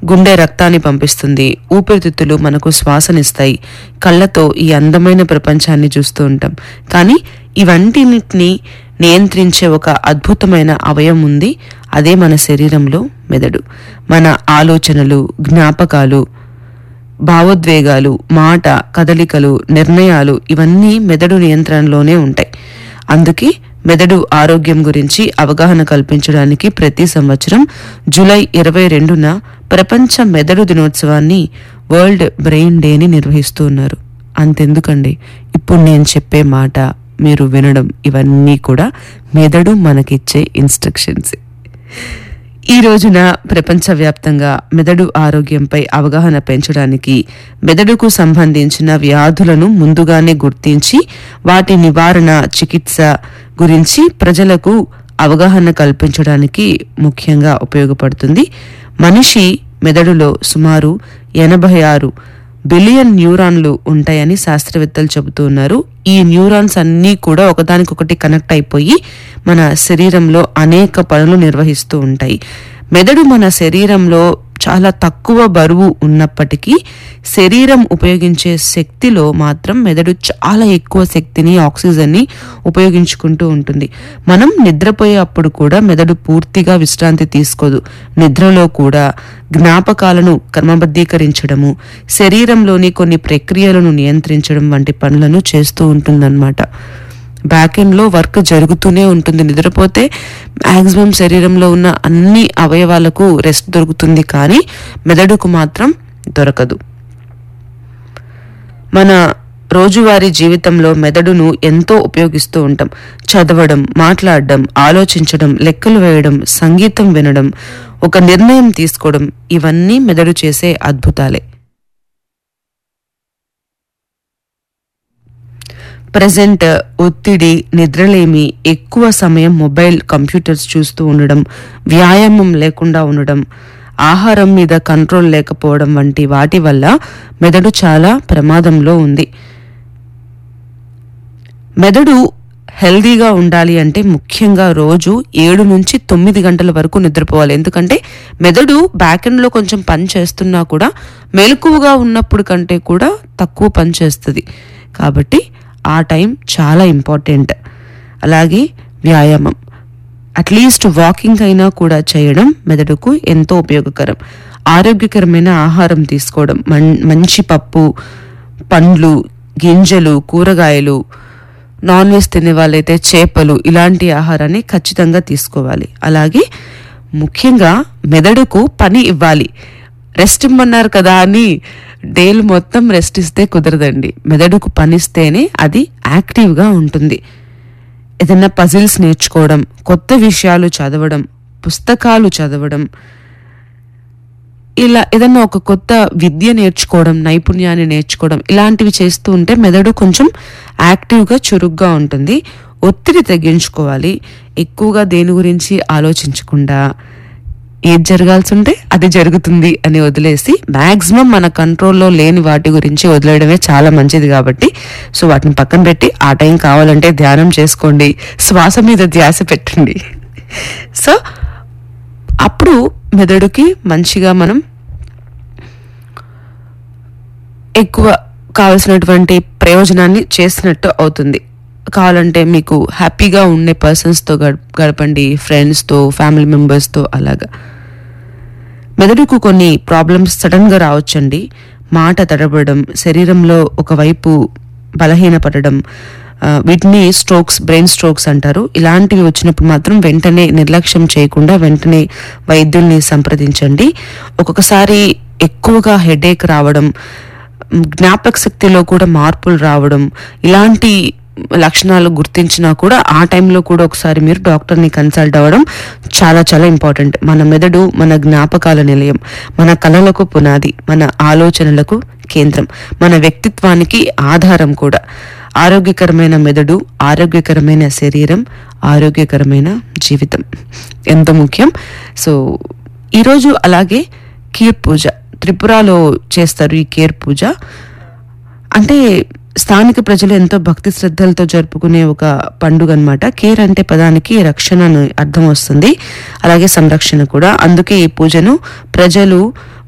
గుండె రక్తాన్ని పంపిస్తుంది ఊపిరితిత్తులు మనకు శ్వాసనిస్తాయి కళ్ళతో ఈ అందమైన ప్రపంచాన్ని చూస్తూ ఉంటాం కానీ ఇవంటిని నియంత్రించే ఒక అద్భుతమైన అవయం ఉంది అదే మన శరీరంలో మెదడు మన ఆలోచనలు జ్ఞాపకాలు భావోద్వేగాలు మాట కదలికలు నిర్ణయాలు ఇవన్నీ మెదడు నియంత్రణలోనే ఉంటాయి అందుకే మెదడు ఆరోగ్యం గురించి అవగాహన కల్పించడానికి ప్రతి సంవత్సరం జూలై ఇరవై రెండున ప్రపంచ మెదడు దినోత్సవాన్ని వరల్డ్ బ్రెయిన్ డేని నిర్వహిస్తూ ఉన్నారు అంతెందుకండి ఇప్పుడు నేను చెప్పే మాట మీరు వినడం ఇవన్నీ కూడా మెదడు మనకిచ్చే ఇన్స్ట్రక్షన్స్ ఈ రోజున ప్రపంచవ్యాప్తంగా మెదడు ఆరోగ్యంపై అవగాహన పెంచడానికి మెదడుకు సంబంధించిన వ్యాధులను ముందుగానే గుర్తించి వాటి నివారణ చికిత్స గురించి ప్రజలకు అవగాహన కల్పించడానికి ముఖ్యంగా ఉపయోగపడుతుంది మనిషి మెదడులో సుమారు ఎనభై ఆరు బిలియన్ న్యూరాన్లు ఉంటాయని శాస్త్రవేత్తలు చెబుతూ ఉన్నారు ఈ న్యూరాన్స్ అన్నీ కూడా ఒకదానికొకటి కనెక్ట్ అయిపోయి మన శరీరంలో అనేక పనులు నిర్వహిస్తూ ఉంటాయి మెదడు మన శరీరంలో చాలా తక్కువ బరువు ఉన్నప్పటికీ శరీరం ఉపయోగించే శక్తిలో మాత్రం మెదడు చాలా ఎక్కువ శక్తిని ఆక్సిజన్ని ఉపయోగించుకుంటూ ఉంటుంది మనం నిద్రపోయే అప్పుడు కూడా మెదడు పూర్తిగా విశ్రాంతి తీసుకోదు నిద్రలో కూడా జ్ఞాపకాలను క్రమబద్ధీకరించడము శరీరంలోని కొన్ని ప్రక్రియలను నియంత్రించడం వంటి పనులను చేస్తూ ఉంటుందన్నమాట బ్యాక్ ఎండ్ లో వర్క్ జరుగుతూనే ఉంటుంది నిద్రపోతే మాక్సిమం శరీరంలో ఉన్న అన్ని అవయవాలకు రెస్ట్ దొరుకుతుంది కానీ మెదడుకు మాత్రం దొరకదు మన రోజువారీ జీవితంలో మెదడును ఎంతో ఉపయోగిస్తూ ఉంటాం చదవడం మాట్లాడడం ఆలోచించడం లెక్కలు వేయడం సంగీతం వినడం ఒక నిర్ణయం తీసుకోవడం ఇవన్నీ మెదడు చేసే అద్భుతాలే ప్రజెంట్ ఒత్తిడి నిద్రలేమి ఎక్కువ సమయం మొబైల్ కంప్యూటర్స్ చూస్తూ ఉండడం వ్యాయామం లేకుండా ఉండడం ఆహారం మీద కంట్రోల్ లేకపోవడం వంటి వాటి వల్ల మెదడు చాలా ప్రమాదంలో ఉంది మెదడు హెల్దీగా ఉండాలి అంటే ముఖ్యంగా రోజు ఏడు నుంచి తొమ్మిది గంటల వరకు నిద్రపోవాలి ఎందుకంటే మెదడు బ్యాక్ ఎండ్లో కొంచెం పని చేస్తున్నా కూడా మెలకువగా ఉన్నప్పుడు కంటే కూడా తక్కువ పని చేస్తుంది కాబట్టి ఆ టైం చాలా ఇంపార్టెంట్ అలాగే వ్యాయామం అట్లీస్ట్ వాకింగ్ అయినా కూడా చేయడం మెదడుకు ఎంతో ఉపయోగకరం ఆరోగ్యకరమైన ఆహారం తీసుకోవడం మన్- మంచి పప్పు పండ్లు గింజలు కూరగాయలు నాన్ వెజ్ తినే వాళ్ళైతే చేపలు ఇలాంటి ఆహారాన్ని ఖచ్చితంగా తీసుకోవాలి అలాగే ముఖ్యంగా మెదడుకు పని ఇవ్వాలి రెస్ట్ ఇమ్మన్నారు కదా అని డేలు మొత్తం రెస్ట్ ఇస్తే కుదరదండి మెదడుకు పనిస్తేనే అది యాక్టివ్గా ఉంటుంది ఏదైనా పజిల్స్ నేర్చుకోవడం కొత్త విషయాలు చదవడం పుస్తకాలు చదవడం ఇలా ఏదైనా ఒక కొత్త విద్య నేర్చుకోవడం నైపుణ్యాన్ని నేర్చుకోవడం ఇలాంటివి చేస్తూ ఉంటే మెదడు కొంచెం యాక్టివ్గా చురుగ్గా ఉంటుంది ఒత్తిడి తగ్గించుకోవాలి ఎక్కువగా దేని గురించి ఆలోచించకుండా ఏది జరగాల్సి ఉంటే అది జరుగుతుంది అని వదిలేసి మాక్సిమం మన కంట్రోల్లో లేని వాటి గురించి వదిలేయడమే చాలా మంచిది కాబట్టి సో వాటిని పక్కన పెట్టి ఆ టైం కావాలంటే ధ్యానం చేసుకోండి శ్వాస మీద ధ్యాస పెట్టండి సో అప్పుడు మెదడుకి మంచిగా మనం ఎక్కువ కావలసినటువంటి ప్రయోజనాన్ని చేసినట్టు అవుతుంది కావాలంటే మీకు హ్యాపీగా ఉండే పర్సన్స్తో గడప గడపండి ఫ్రెండ్స్తో ఫ్యామిలీ మెంబర్స్తో అలాగా మెదడుకు కొన్ని ప్రాబ్లమ్స్ సడన్గా రావచ్చండి మాట తడబడడం శరీరంలో ఒకవైపు బలహీనపడడం ఆ, వీటిని స్ట్రోక్స్ బ్రెయిన్ స్ట్రోక్స్ అంటారు ఇలాంటివి వచ్చినప్పుడు మాత్రం వెంటనే నిర్లక్ష్యం చేయకుండా వెంటనే వైద్యుల్ని సంప్రదించండి ఒక్కొక్కసారి ఎక్కువగా హెడేక్ రావడం మ్, జ్ఞాపక శక్తిలో కూడా మార్పులు రావడం ఇలాంటి లక్షణాలు గుర్తించినా కూడా ఆ టైంలో కూడా ఒకసారి మీరు డాక్టర్ని కన్సల్ట్ అవ్వడం చాలా చాలా ఇంపార్టెంట్ మన మెదడు మన జ్ఞాపకాల నిలయం మన కళలకు పునాది మన ఆలోచనలకు కేంద్రం మన వ్యక్తిత్వానికి ఆధారం కూడా ఆరోగ్యకరమైన మెదడు ఆరోగ్యకరమైన శరీరం ఆరోగ్యకరమైన జీవితం ఎంత ముఖ్యం సో ఈరోజు అలాగే కీర్ పూజ త్రిపురలో చేస్తారు ఈ కేర్ పూజ అంటే స్థానిక ప్రజలు ఎంతో భక్తి శ్రద్ధలతో జరుపుకునే ఒక పండుగ అన్నమాట కేర్ అంటే పదానికి రక్షణ అని అర్థం వస్తుంది అలాగే సంరక్షణ కూడా అందుకే ఈ పూజను ప్రజలు